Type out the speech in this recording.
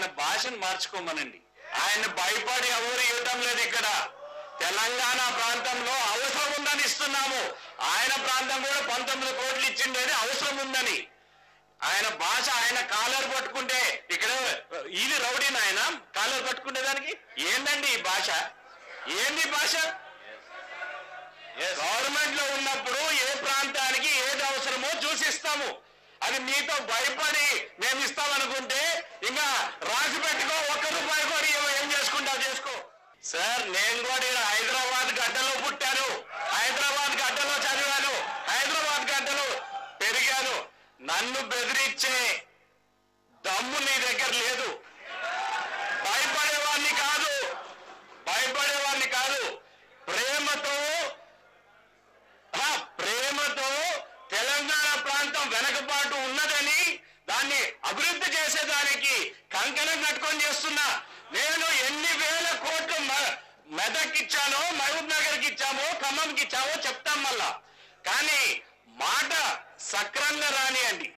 ఆయన భాషను మార్చుకోమనండి ఆయన భయపడి ఎవరు ఇవ్వటం లేదు ఇక్కడ తెలంగాణ ప్రాంతంలో అవసరం ఉందని ఇస్తున్నాము ఆయన ప్రాంతం కూడా పంతొమ్మిది కోట్లు ఇచ్చిండేది అవసరం ఉందని ఆయన భాష ఆయన కాలర్ పట్టుకుంటే ఇక్కడ ఇది రౌడీ ఆయన కాలర్ పట్టుకునే దానికి ఏందండి ఈ భాష ఏంది ఈ భాష గవర్నమెంట్ లో ఉన్నప్పుడు ఏ ప్రాంతానికి ఏది అవసరమో చూసిస్తాము అది మీతో భయపడి మేము ఇస్తామనుకుంటే ఇంకా రాసి పెట్టుకో ఒక్క రూపాయి కూడా ఇవ్వ- ఏం చేసుకుంటావు చేసుకో సార్ నేను కూడా ఈడ హైదరాబాద్ గడ్డలో పుట్టాను హైదరాబాద్ గడ్డలో చదివాను హైదరాబాద్ గడ్డలో పెరిగాను నన్ను బెదిరించే దమ్ము నీ దగ్గర లేదు భయపడేవాడిని కాదు భయపడేవాడిని కాదు ప్రేమతో ఆ ప్రేమతో తెలంగాణ ప్రాంతం వెనకబాటు ఉన్నదని దాన్ని అభివృద్ధి చేసేదానికి కంకణం కట్టుకొని చేస్తున్నా నేను ఎన్ని వేల కోట్లు మ- మెదక్ ఇచ్చానో మహబూబ్ నగర్కి ఇచ్చామో ఖమ్మంకి ఇచ్చామో చెప్తాం మళ్ళా కానీ మాట సక్రంగా రానియండి